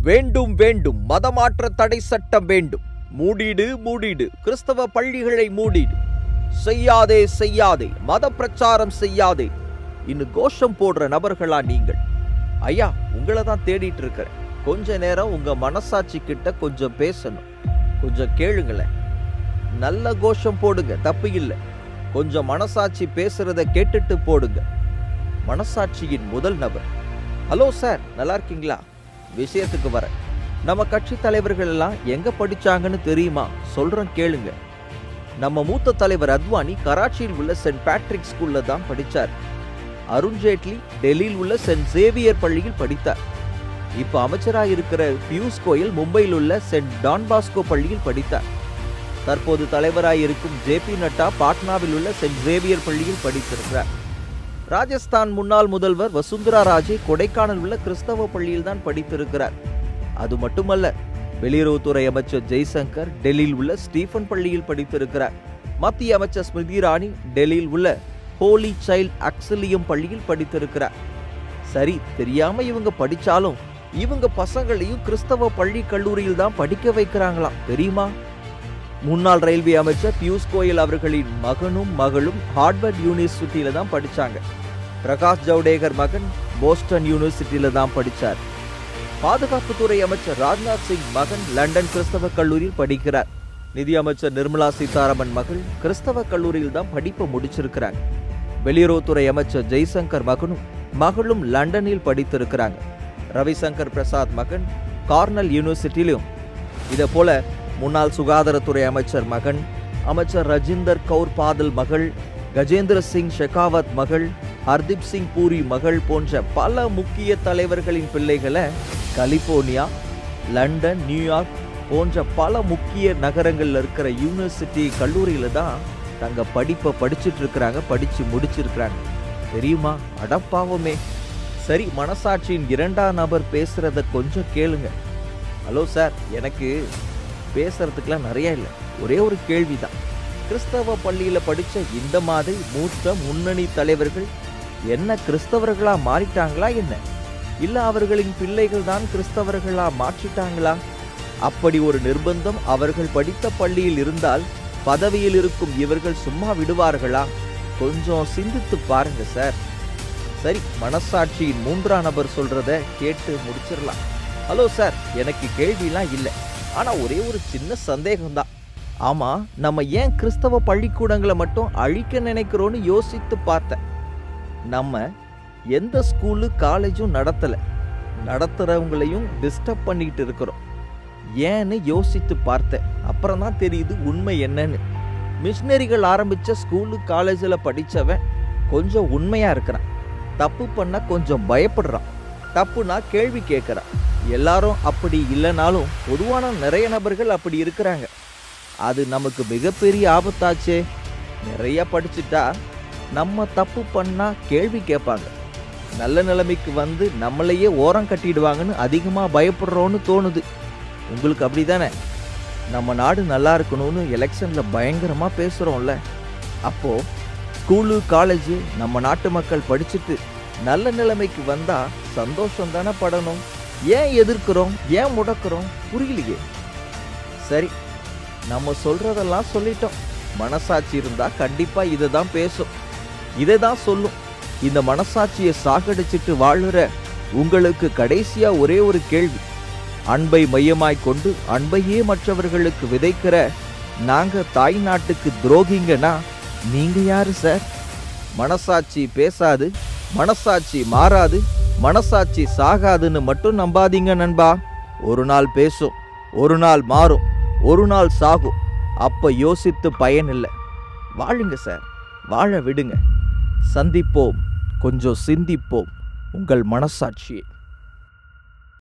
வேண்டும் வேண்டும் மதமாற்ற தடை சட்டம் வேண்டும் மூடிடு மூடிடு கிறிஸ்தவ பள்ளிகளை மூடிடு செய்யாதே செய்யாதே மத பிரச்சாரம் செய்யாதே இன்னும் கோஷம் போடுற நபர்களா நீங்கள் ஐயா உங்களை தான் தேடிட்டு இருக்கிறேன் கொஞ்ச நேரம் உங்க மனசாட்சி கிட்ட கொஞ்சம் பேசணும் கொஞ்சம் கேளுங்களேன் நல்ல கோஷம் போடுங்க தப்பு இல்லை கொஞ்சம் மனசாட்சி பேசுறத கேட்டுட்டு போடுங்க மனசாட்சியின் முதல் நபர் ஹலோ சார் நல்லா இருக்கீங்களா விஷயத்துக்கு வர நம்ம கட்சி தலைவர்கள் எல்லாம் எங்க படிச்சாங்கன்னு தெரியுமா சொல்றேன் கேளுங்க நம்ம மூத்த தலைவர் அத்வானி கராச்சியில் உள்ள சென்ட் பேட்ரிக் ஸ்கூல்ல தான் படிச்சார் அருண்ஜேட்லி டெல்லியில் உள்ள சென்ட் சேவியர் பள்ளியில் படித்தார் இப்ப அமைச்சராக இருக்கிற பியூஷ் கோயல் மும்பையில் உள்ள சென்ட் டான் பாஸ்கோ பள்ளியில் படித்தார் தற்போது தலைவராய் இருக்கும் ஜே பி நட்டா பாட்னாவில் உள்ள சென்ட் சேவியர் பள்ளியில் படித்திருக்கிறார் ராஜஸ்தான் முன்னாள் முதல்வர் வசுந்தரா ராஜே கொடைக்கானல் உள்ள கிறிஸ்தவ பள்ளியில் தான் படித்திருக்கிறார் அது மட்டுமல்ல வெளியுறவுத்துறை அமைச்சர் ஜெய்சங்கர் டெல்லியில் உள்ள ஸ்டீஃபன் பள்ளியில் படித்திருக்கிறார் மத்திய அமைச்சர் ஸ்மிருதி இரானி டெல்லியில் உள்ள ஹோலி சைல்ட் அக்ஸலியம் பள்ளியில் படித்திருக்கிறார் சரி தெரியாம இவங்க படிச்சாலும் இவங்க பசங்களையும் கிறிஸ்தவ பள்ளி கல்லூரியில் தான் படிக்க வைக்கிறாங்களாம் தெரியுமா முன்னாள் ரயில்வே அமைச்சர் பியூஷ் கோயல் அவர்களின் மகனும் மகளும் ஹார்வர்ட் யூனிவர்சிட்டியில தான் படிச்சாங்க பிரகாஷ் ஜவடேகர் மகன் போஸ்டன் யூனிவர்சிட்டியில தான் படிச்சார் பாதுகாப்புத்துறை அமைச்சர் ராஜ்நாத் சிங் மகன் லண்டன் கிறிஸ்தவ கல்லூரியில் படிக்கிறார் நிதி அமைச்சர் நிர்மலா சீதாராமன் மகள் கிறிஸ்தவ கல்லூரியில் தான் படிப்பை முடிச்சிருக்கிறாங்க வெளியுறவுத்துறை அமைச்சர் ஜெய்சங்கர் மகனும் மகளும் லண்டனில் படித்திருக்கிறாங்க ரவிசங்கர் பிரசாத் மகன் கார்னல் யூனிவர்சிட்டியிலும் இதே போல முன்னாள் சுகாதாரத்துறை அமைச்சர் மகன் அமைச்சர் ரஜிந்தர் கவுர் பாதல் மகள் கஜேந்திர சிங் ஷெகாவத் மகள் ஹர்தீப் சிங் பூரி மகள் போன்ற பல முக்கிய தலைவர்களின் பிள்ளைகளை கலிபோர்னியா லண்டன் நியூயார்க் போன்ற பல முக்கிய நகரங்கள்ல இருக்கிற யூனிவர்சிட்டி கல்லூரியில தான் தங்க படிப்பை படிச்சுட்டு இருக்கிறாங்க படிச்சு முடிச்சிருக்கிறாங்க தெரியுமா அடப்பாவமே சரி மனசாட்சியின் இரண்டாம் நபர் பேசுறத கொஞ்சம் கேளுங்க ஹலோ சார் எனக்கு பேசுறதுக்கெல்லாம் நிறைய இல்லை ஒரே ஒரு கேள்விதான் கிறிஸ்தவ பள்ளியில படிச்ச இந்த மாதிரி மூத்த முன்னணி தலைவர்கள் என்ன கிறிஸ்தவர்களா மாறிட்டாங்களா என்ன இல்ல அவர்களின் பிள்ளைகள் தான் கிறிஸ்தவர்களா மாற்றிட்டாங்களா அப்படி ஒரு நிர்பந்தம் அவர்கள் படித்த பள்ளியில் இருந்தால் பதவியில் இருக்கும் இவர்கள் சும்மா விடுவார்களா கொஞ்சம் சிந்தித்து பாருங்க சார் சரி மனசாட்சியின் மூன்றாம் நபர் சொல்றத கேட்டு முடிச்சிடலாம் ஹலோ சார் எனக்கு கேள்விலாம் இல்லை ஆனா ஒரே ஒரு சின்ன சந்தேகம்தான் ஆமா நம்ம ஏன் கிறிஸ்தவ பள்ளிக்கூடங்களை மட்டும் அழிக்க நினைக்கிறோன்னு யோசித்து பார்த்தேன் நம்ம எந்த ஸ்கூலு காலேஜும் நடத்தல நடத்துறவங்களையும் டிஸ்டர்ப் பண்ணிட்டு இருக்கிறோம் ஏன்னு யோசித்து பார்த்தேன் அப்புறம் தான் தெரியுது உண்மை என்னன்னு மிஷினரிகள் ஆரம்பிச்ச ஸ்கூலு காலேஜில் படிச்சவன் கொஞ்சம் உண்மையா இருக்கிறான் தப்பு பண்ண கொஞ்சம் பயப்படுறான் தப்புனா கேள்வி கேட்குறான் எல்லாரும் அப்படி இல்லைனாலும் பொதுவான நிறைய நபர்கள் அப்படி இருக்கிறாங்க அது நமக்கு மிகப்பெரிய ஆபத்தாச்சே நிறைய படிச்சுட்டா நம்ம தப்பு பண்ணா கேள்வி கேட்பாங்க நல்ல நிலைமைக்கு வந்து நம்மளையே ஓரம் கட்டிடுவாங்கன்னு அதிகமாக பயப்படுறோன்னு தோணுது உங்களுக்கு அப்படிதானே நம்ம நாடு நல்லா இருக்கணும்னு எலெக்ஷனில் பயங்கரமாக பேசுகிறோம்ல அப்போது ஸ்கூலு காலேஜு நம்ம நாட்டு மக்கள் படிச்சுட்டு நல்ல நிலைமைக்கு வந்தால் சந்தோஷம் தானே படணும் ஏன் எதிர்க்கிறோம் ஏன் முடக்கிறோம் புரியலையே சரி நம்ம சொல்றதெல்லாம் சொல்லிட்டோம் மனசாட்சி இருந்தா கண்டிப்பா இதை தான் பேசும் இதை தான் சொல்லும் இந்த மனசாட்சியை சாகடிச்சிட்டு வாழுற உங்களுக்கு கடைசியா ஒரே ஒரு கேள்வி அன்பை மையமாய் கொண்டு அன்பையே மற்றவர்களுக்கு விதைக்கிற நாங்க தாய் நாட்டுக்கு துரோகிங்கன்னா நீங்க யாரு சார் மனசாட்சி பேசாது மனசாட்சி மாறாது மனசாட்சி சாகாதுன்னு மட்டும் நம்பாதீங்க நண்பா ஒரு நாள் பேசும் ஒரு நாள் மாறும் ஒரு நாள் சாகும் அப்ப யோசித்து பயனில்லை வாழுங்க சார் வாழ விடுங்க சந்திப்போம் கொஞ்சம் சிந்திப்போம் உங்கள் மனசாட்சியை